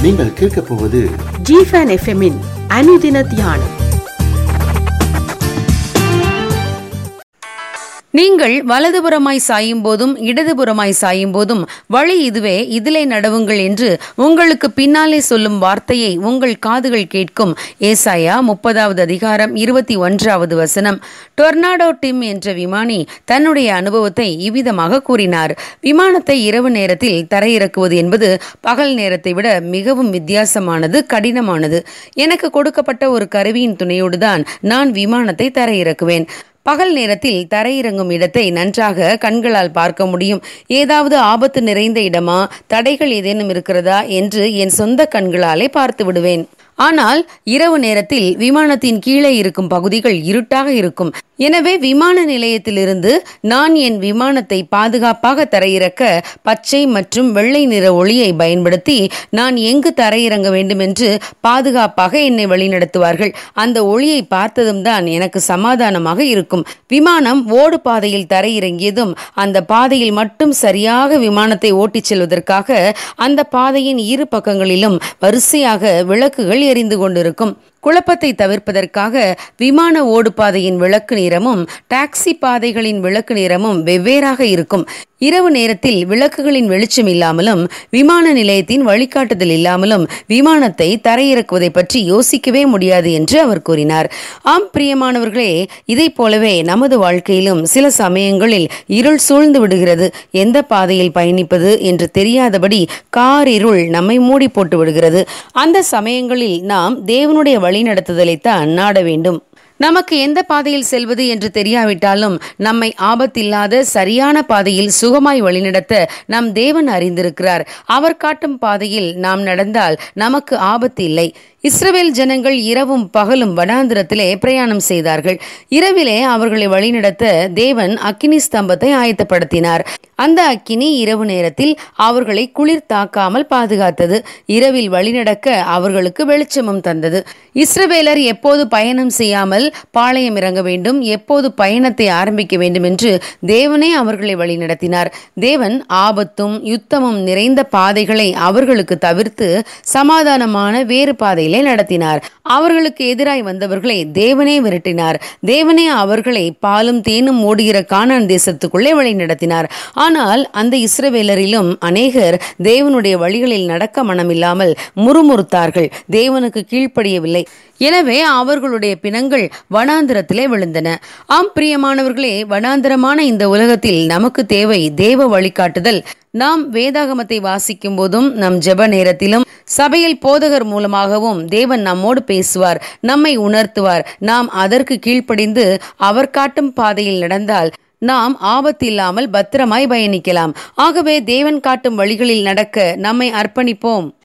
நீங்கள் கேட்கப் போவது ஜிஃபன் எஃப்எம்மின் அனுதின தியானம் நீங்கள் வலதுபுறமாய் சாயும் போதும் இடதுபுறமாய் சாயும் போதும் வழி இதுவே இதிலே நடவுங்கள் என்று உங்களுக்கு பின்னாலே சொல்லும் வார்த்தையை உங்கள் காதுகள் கேட்கும் ஏசாயா முப்பதாவது அதிகாரம் இருபத்தி ஒன்றாவது வசனம் டொர்னாடோ டிம் என்ற விமானி தன்னுடைய அனுபவத்தை இவ்விதமாக கூறினார் விமானத்தை இரவு நேரத்தில் தரையிறக்குவது என்பது பகல் நேரத்தை விட மிகவும் வித்தியாசமானது கடினமானது எனக்கு கொடுக்கப்பட்ட ஒரு கருவியின் துணையோடு தான் நான் விமானத்தை தரையிறக்குவேன் பகல் நேரத்தில் தரையிறங்கும் இடத்தை நன்றாக கண்களால் பார்க்க முடியும் ஏதாவது ஆபத்து நிறைந்த இடமா தடைகள் ஏதேனும் இருக்கிறதா என்று என் சொந்த கண்களாலே பார்த்து விடுவேன் ஆனால் இரவு நேரத்தில் விமானத்தின் கீழே இருக்கும் பகுதிகள் இருட்டாக இருக்கும் எனவே விமான நிலையத்திலிருந்து நான் என் விமானத்தை பாதுகாப்பாக தரையிறக்க பச்சை மற்றும் வெள்ளை நிற ஒளியை பயன்படுத்தி நான் எங்கு தரையிறங்க வேண்டும் என்று பாதுகாப்பாக என்னை வழிநடத்துவார்கள் அந்த ஒளியை பார்த்ததும் தான் எனக்கு சமாதானமாக இருக்கும் விமானம் ஓடு பாதையில் தரையிறங்கியதும் அந்த பாதையில் மட்டும் சரியாக விமானத்தை ஓட்டிச் செல்வதற்காக அந்த பாதையின் இரு பக்கங்களிலும் வரிசையாக விளக்குகள் எரிந்து கொண்டிருக்கும் குழப்பத்தை தவிர்ப்பதற்காக விமான ஓடுபாதையின் விளக்கு நிறமும் டாக்ஸி பாதைகளின் விளக்கு நிறமும் வெவ்வேறாக இருக்கும் இரவு நேரத்தில் விளக்குகளின் வெளிச்சம் இல்லாமலும் விமான நிலையத்தின் வழிகாட்டுதல் இல்லாமலும் விமானத்தை தரையிறக்குவதை பற்றி யோசிக்கவே முடியாது என்று அவர் கூறினார் ஆம் பிரியமானவர்களே இதை போலவே நமது வாழ்க்கையிலும் சில சமயங்களில் இருள் சூழ்ந்து விடுகிறது எந்த பாதையில் பயணிப்பது என்று தெரியாதபடி கார் இருள் நம்மை மூடி போட்டு விடுகிறது அந்த சமயங்களில் நாம் தேவனுடைய வழிநடத்துதலைத்தான் நாட வேண்டும் நமக்கு எந்த பாதையில் செல்வது என்று தெரியாவிட்டாலும் நம்மை ஆபத்தில்லாத சரியான பாதையில் சுகமாய் வழிநடத்த நம் தேவன் அறிந்திருக்கிறார் அவர் காட்டும் பாதையில் நாம் நடந்தால் நமக்கு ஆபத்து இல்லை இஸ்ரவேல் ஜனங்கள் இரவும் பகலும் வனாந்திரத்திலே பிரயாணம் செய்தார்கள் இரவிலே அவர்களை வழிநடத்த தேவன் அக்கினி ஸ்தம்பத்தை ஆயத்தப்படுத்தினார் அந்த அக்கினி இரவு நேரத்தில் அவர்களை குளிர் தாக்காமல் பாதுகாத்தது இரவில் வழிநடக்க அவர்களுக்கு வெளிச்சமும் தந்தது இஸ்ரவேலர் எப்போது பயணம் செய்யாமல் பாளையம் இறங்க வேண்டும் எப்போது பயணத்தை ஆரம்பிக்க வேண்டும் என்று தேவனே அவர்களை வழிநடத்தினார் தேவன் ஆபத்தும் யுத்தமும் நிறைந்த பாதைகளை அவர்களுக்கு தவிர்த்து சமாதானமான வேறு பாதையிலே நடத்தினார் அவர்களுக்கு எதிராய் வந்தவர்களை தேவனே விரட்டினார் தேவனே அவர்களை பாலும் தேனும் ஓடுகிற கானான் தேசத்துக்குள்ளே வழி நடத்தினார் ஆனால் அந்த இஸ்ரவேலரிலும் அநேகர் தேவனுடைய வழிகளில் நடக்க மனமில்லாமல் முறுமுறுத்தார்கள் தேவனுக்கு கீழ்ப்படியவில்லை எனவே அவர்களுடைய பிணங்கள் வனாந்திரத்திலே விழுந்தன ஆம் பிரியமானவர்களே வனாந்திரமான இந்த உலகத்தில் நமக்கு தேவை தேவ வழிகாட்டுதல் நாம் வேதாகமத்தை வாசிக்கும் போதும் நம் ஜெப நேரத்திலும் சபையில் போதகர் மூலமாகவும் தேவன் நம்மோடு பேசுவார் நம்மை உணர்த்துவார் நாம் அதற்கு கீழ்ப்படிந்து அவர் காட்டும் பாதையில் நடந்தால் நாம் ஆபத்தில்லாமல் பத்திரமாய் பயணிக்கலாம் ஆகவே தேவன் காட்டும் வழிகளில் நடக்க நம்மை அர்ப்பணிப்போம்